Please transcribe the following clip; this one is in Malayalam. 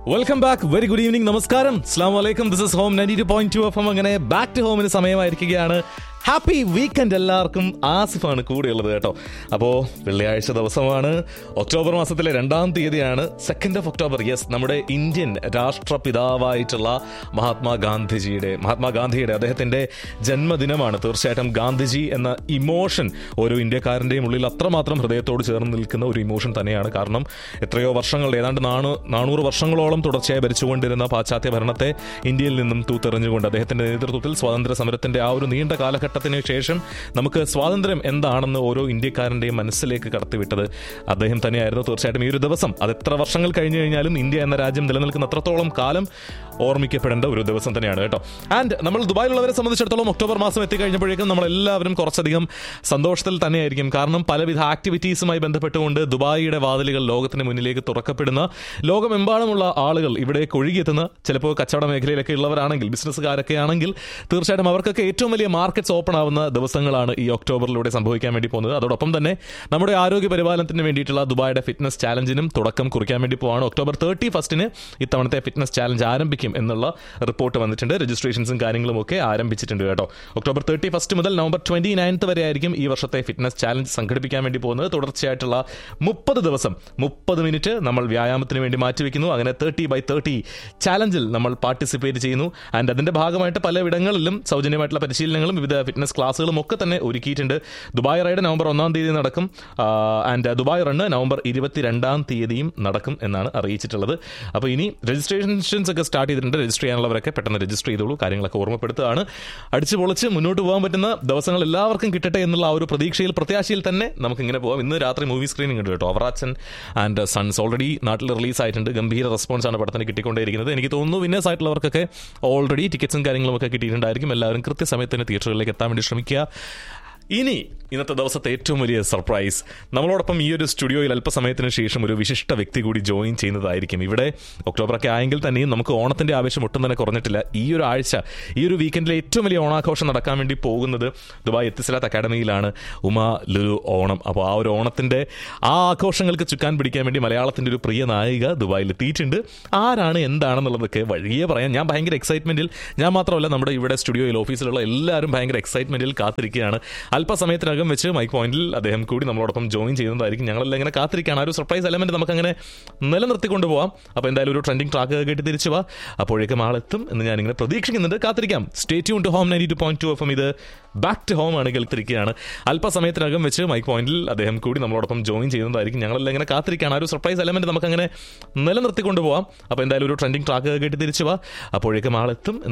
welcome back very good evening നമസ്കാരം അസ്ലാം വലൈക്കും this is home ninety two point two F M അങ്ങനെ ബാക്ക് ടു ഹോമിന് സമയമായിരിക്കുകയാണ് ഹാപ്പി വീക്കെൻഡ് എല്ലാവർക്കും ആസിഫാണ് കൂടെയുള്ളത് കേട്ടോ അപ്പോൾ വെള്ളിയാഴ്ച ദിവസമാണ് ഒക്ടോബർ മാസത്തിലെ രണ്ടാം തീയതിയാണ് സെക്കൻഡ് ഓഫ് ഒക്ടോബർ യെസ് നമ്മുടെ ഇന്ത്യൻ രാഷ്ട്രപിതാവായിട്ടുള്ള മഹാത്മാഗാന്ധിജിയുടെ മഹാത്മാഗാന്ധിയുടെ അദ്ദേഹത്തിൻ്റെ ജന്മദിനമാണ് തീർച്ചയായിട്ടും ഗാന്ധിജി എന്ന ഇമോഷൻ ഓരോ ഇന്ത്യക്കാരൻ്റെയും ഉള്ളിൽ അത്രമാത്രം ഹൃദയത്തോട് ചേർന്ന് നിൽക്കുന്ന ഒരു ഇമോഷൻ തന്നെയാണ് കാരണം എത്രയോ വർഷങ്ങൾ ഏതാണ്ട് നാണു നാനൂറ് വർഷങ്ങളോളം തുടർച്ചയായി ഭരിച്ചുകൊണ്ടിരുന്ന പാശ്ചാത്യ ഭരണത്തെ ഇന്ത്യയിൽ നിന്നും തൂത്തെറിഞ്ഞുകൊണ്ട് അദ്ദേഹത്തിന്റെ നേതൃത്വത്തിൽ സ്വാതന്ത്ര്യ സമരത്തിന്റെ ആ ഒരു നീണ്ട കാലഘട്ടത്തിന് ശേഷം നമുക്ക് സ്വാതന്ത്ര്യം എന്താണെന്ന് ഓരോ ഇന്ത്യക്കാരന്റെയും മനസ്സിലേക്ക് കടത്തിവിട്ടത് അദ്ദേഹം തന്നെയായിരുന്നു തീർച്ചയായിട്ടും ഈ ഒരു ദിവസം അത് എത്ര വർഷങ്ങൾ കഴിഞ്ഞു കഴിഞ്ഞാലും ഇന്ത്യ എന്ന രാജ്യം നിലനിൽക്കുന്ന അത്രത്തോളം കാലം ഓർമ്മിക്കപ്പെടേണ്ട ഒരു ദിവസം തന്നെയാണ് കേട്ടോ ആൻഡ് നമ്മൾ ദുബായിലുള്ളവരെ സംബന്ധിച്ചിടത്തോളം ഒക്ടോബർ മാസം എത്തിക്കഴിഞ്ഞപ്പോഴേക്കും നമ്മൾ എല്ലാവരും കുറച്ചധികം സന്തോഷത്തിൽ തന്നെയായിരിക്കും കാരണം പലവിധ ആക്ടിവിറ്റീസുമായി ബന്ധപ്പെട്ടുകൊണ്ട് ദുബായിയുടെ വാതിലുകൾ ലോകത്തിന് മുന്നിലേക്ക് തുറക്കപ്പെടുന്ന ലോകമെമ്പാടുമുള്ള ആളുകൾ ഇവിടേക്ക് ഒഴുകിയെത്തുന്ന ചിലപ്പോൾ കച്ചവട മേഖലയിലൊക്കെ ഉള്ളവരാണെങ്കിൽ ബിസിനസ്സുകാരൊക്കെ ആണെങ്കിൽ തീർച്ചയായിട്ടും അവർക്കൊക്കെ ഏറ്റവും വലിയ മാർക്കറ്റ്സ് ഓപ്പൺ ആവുന്ന ദിവസങ്ങളാണ് ഈ ഒക്ടോബറിലൂടെ സംഭവിക്കാൻ വേണ്ടി പോകുന്നത് അതോടൊപ്പം തന്നെ നമ്മുടെ ആരോഗ്യ പരിപാലനത്തിന് വേണ്ടിയിട്ടുള്ള ദുബായിയുടെ ഫിറ്റ്നസ് ചാലഞ്ചിനും തുടക്കം കുറിക്കാൻ വേണ്ടി പോവാണ് ഒക്ടോബർ തേർട്ടി ഫസ്റ്റിന് ഇത്തവണത്തെ ഫിറ്റ്നസ് ചാലഞ്ച് ആരംഭിക്കും എന്നുള്ള റിപ്പോർട്ട് വന്നിട്ടുണ്ട് രജിസ്ട്രേഷൻസും കാര്യങ്ങളും ഒക്കെ ആരംഭിച്ചിട്ടുണ്ട് കേട്ടോ ഒക്ടോബർ തേർട്ടി ഫസ്റ്റ് മുതൽ നവംബർ ട്വന്റി നയൻത്ത് വരെ ആയിരിക്കും ഈ വർഷത്തെ ഫിറ്റ്നസ് ചാലഞ്ച് സംഘടിപ്പിക്കാൻ വേണ്ടി പോകുന്നത് തുടർച്ചയായിട്ടുള്ള മുപ്പത് ദിവസം മുപ്പത് മിനിറ്റ് നമ്മൾ വ്യായാമത്തിന് വേണ്ടി മാറ്റിവെക്കുന്നു അങ്ങനെ തേർട്ടി ബൈ തേർട്ടി ചാലഞ്ചിൽ നമ്മൾ പാർട്ടിസിപ്പേറ്റ് ചെയ്യുന്നു ആൻഡ് അതിന്റെ ഭാഗമായിട്ട് പലയിടങ്ങളിലും സൗജന്യമായിട്ടുള്ള പരിശീലനങ്ങളും വിവിധ ഫിറ്റ്നസ് ക്ലാസ്സുകളും ഒക്കെ തന്നെ ഒരുക്കിയിട്ടുണ്ട് ദുബായ് റൈഡ് നവംബർ ഒന്നാം തീയതി നടക്കും ആൻഡ് ദുബായ് റണ്ണ് നവംബർ ഇരുപത്തിരണ്ടാം തീയതിയും നടക്കും എന്നാണ് അറിയിച്ചിട്ടുള്ളത് അപ്പോൾ ഇനി രജിസ്ട്രേഷൻസ് ഒക്കെ സ്റ്റാർട്ട് ചെയ്തിട്ടുണ്ട് രജിസ്റ്റർ ചെയ്യാനുള്ളവരൊക്കെ പെട്ടെന്ന് രജിസ്റ്റർ ചെയ്തോളൂ കാര്യങ്ങളൊക്കെ ഓർമ്മപ്പെടുത്തുകയാണ് അടിച്ചു പൊളിച്ച് മുന്നോട്ട് പോകാൻ പറ്റുന്ന ദിവസങ്ങൾ എല്ലാവർക്കും കിട്ടട്ടെ എന്നുള്ള ആ ഒരു പ്രതീക്ഷയിൽ പ്രത്യാശയിൽ തന്നെ നമുക്ക് ഇങ്ങനെ പോകാം ഇന്ന് രാത്രി മൂവി സ്ക്രീനിങ് ഉണ്ട് കേട്ടോ അവറാച്ചൻ ആൻഡ് സൺസ് ഓൾറെഡി നാട്ടിൽ റിലീസ് ആയിട്ടുണ്ട് ഗംഭീര റെസ്പോൺസ് ആണ് പടത്തിന് കിട്ടിക്കൊണ്ടേയിരിക്കുന്നത് എനിക്ക് തോന്നുന്നു വിന്നേഴ്സ് ആയിട്ടുള്ളവർക്കൊക്കെ ഓൾറെഡി ടിക്കറ്റ്സും കാര്യങ്ങളും ഒക്കെ കിട്ടിയിട്ടുണ്ടായിരിക്കും എല്ലാവരും കൃത്യസമയത്തിന് തിയേറ്ററുകളിലേക്ക് എത്താൻ വേണ്ടി ശ്രമിക്കുക ഇനി ഇന്നത്തെ ദിവസത്തെ ഏറ്റവും വലിയ സർപ്രൈസ് നമ്മളോടൊപ്പം ഈ ഒരു സ്റ്റുഡിയോയിൽ അല്പസമയത്തിന് ശേഷം ഒരു വിശിഷ്ട വ്യക്തി കൂടി ജോയിൻ ചെയ്യുന്നതായിരിക്കും ഇവിടെ ഒക്ടോബറൊക്കെ ആയെങ്കിൽ തന്നെയും നമുക്ക് ഓണത്തിന്റെ ആവശ്യം ഒട്ടും തന്നെ കുറഞ്ഞിട്ടില്ല ഈ ഒരു ആഴ്ച ഈ ഒരു വീക്കെൻഡിലെ ഏറ്റവും വലിയ ഓണാഘോഷം നടക്കാൻ വേണ്ടി പോകുന്നത് ദുബായ് എത്തിസലാത്ത് അക്കാഡമിയിലാണ് ഉമ ലുലു ഓണം അപ്പോൾ ആ ഒരു ഓണത്തിന്റെ ആ ആഘോഷങ്ങൾക്ക് ചുക്കാൻ പിടിക്കാൻ വേണ്ടി മലയാളത്തിന്റെ ഒരു പ്രിയ നായിക ദുബായിൽ എത്തിയിട്ടുണ്ട് ആരാണ് എന്താണെന്നുള്ളതൊക്കെ വഴിയെ പറയാം ഞാൻ ഭയങ്കര എക്സൈറ്റ്മെന്റിൽ ഞാൻ മാത്രമല്ല നമ്മുടെ ഇവിടെ സ്റ്റുഡിയോയിൽ ഓഫീസിലുള്ള എല്ലാവരും ഭയങ്കര എക്സൈറ്റ്മെന്റിൽ കാത്തിരിക്കുകയാണ് അല്പസമയത്തിനകം വെച്ച് മൈക്ക് പോയിന്റിൽ അദ്ദേഹം കൂടി നമ്മളോടൊപ്പം ജോയിൻ ചെയ്യുന്നതായിരിക്കും ഞങ്ങളെല്ലാം ഇങ്ങനെ കാത്തിരിക്കുകയാണ് ആ ഒരു സർപ്രൈസ് എലമെന്റ് നമുക്ക് അങ്ങനെ നിലനിർത്തിക്കൊണ്ട് പോവാം അപ്പോൾ എന്തായാലും ഒരു ട്രെൻഡിങ് ട്രാക്ക് കേട്ട് തിരിച്ചു വാ അപ്പോഴേക്കും ആളെത്തും എന്ന് ഞാനിങ്ങനെ പ്രതീക്ഷിക്കുന്നുണ്ട് കാത്തിരിക്കാം stay tune to home ninety two point two F M ഇത് ബാക്ക് ടു ഹോം ആണ് കേൾത്തിരിക്കുകയാണ് അല്പസമയത്തിനകം വെച്ച് മൈക്ക് പോയിന്റിൽ അദ്ദേഹം കൂടി നമ്മളോടൊപ്പം ജോയിൻ ചെയ്യുന്നതായിരിക്കും ഞങ്ങളെല്ലാം ഇങ്ങനെ കാത്തിരിക്കുകയാണ് ആ ഒരു സർപ്രൈസ് എലമെന്റ് നമുക്ക് അങ്ങനെ നിലനിർത്തിക്കൊണ്ട് പോവാം അപ്പോൾ എന്തായാലും ഒരു ട്രെൻഡിങ് ട്രാക്ക് കേട്ട് തിരിച്ചു വാ അപ്പോഴേക്കും ആളെത്തും